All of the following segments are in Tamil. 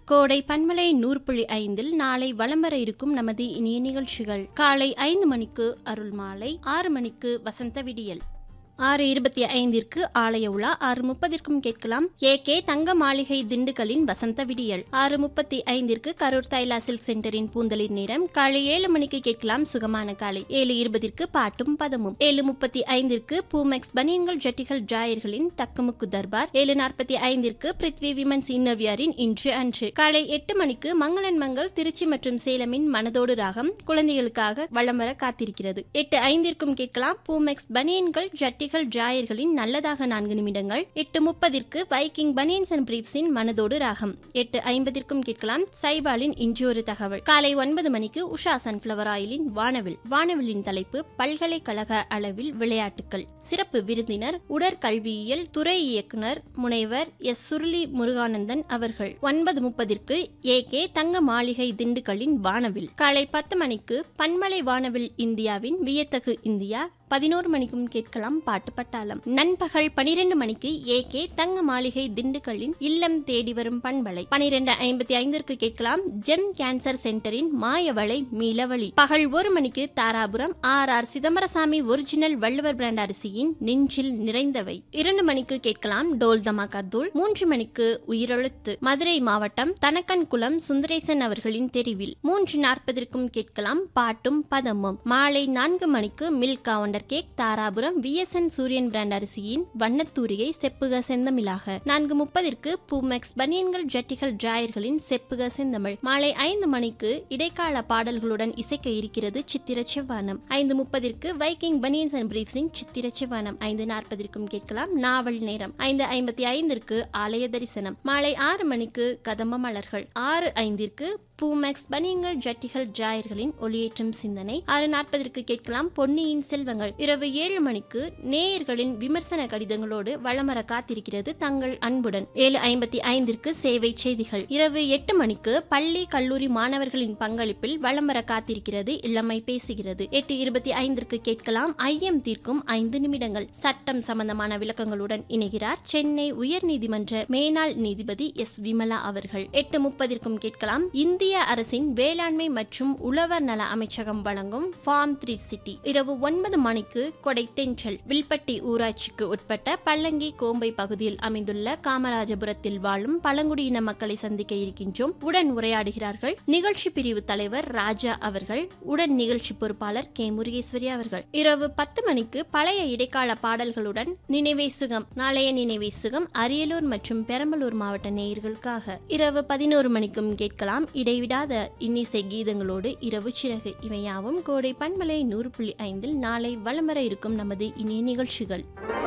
கோடை பன்மலை நூறு புள்ளி ஐந்தில் நாளை வலம் வர இருக்கும் நமது இனிய நிகழ்ச்சிகள் காலை ஐந்து மணிக்கு அருள் மாலை ஆறு மணிக்கு வசந்த விடியல் ஆறு இருபத்தி ஐந்திற்கு ஆலய உலா ஆறு முப்பதிற்கும் கேட்கலாம் ஏ கே தங்க மாளிகை திண்டுக்கலின் வசந்த விடியல் ஆறு முப்பத்தி ஐந்திற்கு கரூர் தைலா சில்க் சென்டரின் பூந்தலின் நேரம் காலை ஏழு மணிக்கு கேட்கலாம் சுகமான காலை ஏழு இருபதிற்கு பாட்டும் பதமும் ஏழு முப்பத்தி ஐந்திற்கு பூமெக்ஸ் பனியன்கள் ஜட்டிகள் ஜாயர்களின் தக்கமுக்கு தர்பார் ஏழு நாற்பத்தி ஐந்திற்கு பிருத்வி விமன்ஸ் இன்னர்வியாரின் இன்று அன்று காலை எட்டு மணிக்கு மங்களன் மங்கள் திருச்சி மற்றும் சேலமின் மனதோடு ராகம் குழந்தைகளுக்காக வலம் வர காத்திருக்கிறது எட்டு ஐந்திற்கும் கேட்கலாம் பூமெக்ஸ் பனியன்கள் ஜட்டிகள் ஜாயர்களின் நல்லதாக நான்கு நிமிடங்கள் எட்டு முப்பதிற்கு வைக்கிங் பனியன்ஸ் அண்ட் பிரீப்ஸின் மனதோடு ராகம் எட்டு ஐம்பதிற்கும் கேட்கலாம் சைபாலின் இன்று ஒரு தகவல் காலை ஒன்பது மணிக்கு உஷா சன்ஃபிளவர் ஆயிலின் வானவில் வானவிலின் தலைப்பு பல்கலைக்கழக அளவில் விளையாட்டுகள் சிறப்பு விருந்தினர் உடற்கல்வியியல் துறை இயக்குனர் முனைவர் எஸ் சுருளி முருகானந்தன் அவர்கள் ஒன்பது முப்பதிற்கு ஏ கே தங்க மாளிகை திண்டுக்கல்லின் வானவில் காலை பத்து மணிக்கு பன்மலை வானவில் இந்தியாவின் வியத்தகு இந்தியா பதினோரு மணிக்கும் கேட்கலாம் பாட்டு பட்டாளம் நண்பகல் பனிரெண்டு மணிக்கு ஏ கே தங்க மாளிகை திண்டுக்கல்லின் இல்லம் தேடி வரும் பண்பலை பனிரெண்டு ஐம்பத்தி ஐந்திற்கு கேட்கலாம் ஜெம் கேன்சர் சென்டரின் மாயவளை மீளவழி பகல் ஒரு மணிக்கு Dharapuram R R Chidambarasamy original Valluvar brand அரிசியின் நெஞ்சில் நிறைந்தவை இரண்டு மணிக்கு கேட்கலாம் டோல் தமாகா தூள் மூன்று மணிக்கு உயிரெழுத்து மதுரை மாவட்டம் தனக்கன்குளம் சுந்தரேசன் அவர்களின் தெரிவில் மூன்று நாற்பதற்கும் கேட்கலாம் பாட்டும் பதமும் மாலை நான்கு மணிக்கு Milka wonder cake Dharapuram VSN Suriyan brand அரிசியின் வண்ணத்தூரிகை செப்புக செந்தமிழாக நான்கு முப்பதிற்கு பூமெக்ஸ் பனியன்கள் ஜட்டிகள் டிராயர்களின் செப்புக செந்தமிழ் மாலை ஐந்து மணிக்கு இடைக்கால பாடல்களுடன் இசைக்க இருக்கிறது சித்திர செவ்வானம் ஐந்து முப்பதிற்கு வைக்கிங் பனியன்ஸ் அண்ட் பிரீஃப்ஸின் சித்திர செவ்வானம் ஐந்து நாற்பதற்கும் கேட்கலாம் நாவல் நேரம் ஐந்து ஐம்பத்தி ஐந்திற்கு ஆலய தரிசனம் மாலை ஆறு மணிக்கு கதம்ப மலர்கள் ஆறு ஐந்திற்கு பூமெக்ஸ் பனியன்கள் ஜட்டிகள் ஜாயர்களின் ஒளியேற்றும் சிந்தனை ஆறு நாற்பதற்கு கேட்கலாம் பொன்னியின் செல்வங்கள் இரவு ஏழு மணிக்கு நேயர்களின் விமர்சன கடிதங்களோடு வளமர காத்திருக்கிறது தங்கள் அன்புடன் ஏழு ஐம்பத்தி ஐந்திற்கு சேவை செய்திகள் இரவு எட்டு மணிக்கு பள்ளி கல்லூரி மாணவர்களின் பங்களிப்பில் வளமர காத்திருக்கிறது இளமை பேசுகிறது எட்டு இருபத்தி ஐந்திற்கு கேட்கலாம் ஐயம் தீர்க்கும் ஐந்து நிமிடங்கள் சட்டம் சம்பந்தமான விளக்கங்களுடன் இணைகிறார் சென்னை உயர்நீதிமன்ற மேனாள் நீதிபதி எஸ் விமலா அவர்கள் எட்டு முப்பதிற்கும் கேட்கலாம் இந்திய அரசின் வேளாண்மை மற்றும் உழவர் நல அமைச்சகம் வழங்கும் ஃபார்ம் த்ரீ சிட்டி இரவு ஒன்பது மணிக்கு கொடை தென்றல் வில்பட்டி ஊராட்சிக்கு உட்பட்ட பல்லங்கி கோம்பை பகுதியில் அமைந்துள்ள காமராஜபுரத்தில் வாழும் பழங்குடியின மக்களை சந்திக்க இருக்கின்றோம் உடன் உரையாடுகிறார்கள் நிகழ்ச்சி பிரிவு தலைவர் ராஜா அவர்கள் உடன் நிகழ்ச்சி பொறுப்பாளர் கே முருகேஸ்வரி அவர்கள் இரவு பத்து மணிக்கு பழைய இடைக்கால பாடல்களுடன் நினைவே சுகம் நாளைய நினைவே சுகம் அரியலூர் மற்றும் பெரம்பலூர் மாவட்ட நேயர்களுக்காக இரவு பதினோரு மணிக்கும் கேட்கலாம் இடைவிடாத இன்னிசை கீதங்களோடு இரவு சிறகு இவையாவும் கோடை பண்பலை நூறு புள்ளி ஐந்தில் நாளை வலம் வர இருக்கும் நமது இனிய நிகழ்ச்சிகள்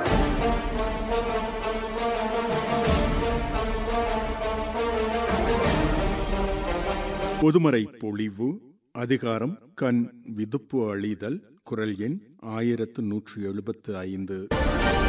பொதுமறை பொழிவு அதிகாரம் கண் விதுப்பு அழிதல் குரல் எண் ஆயிரத்து நூற்று எழுபத்து ஐந்து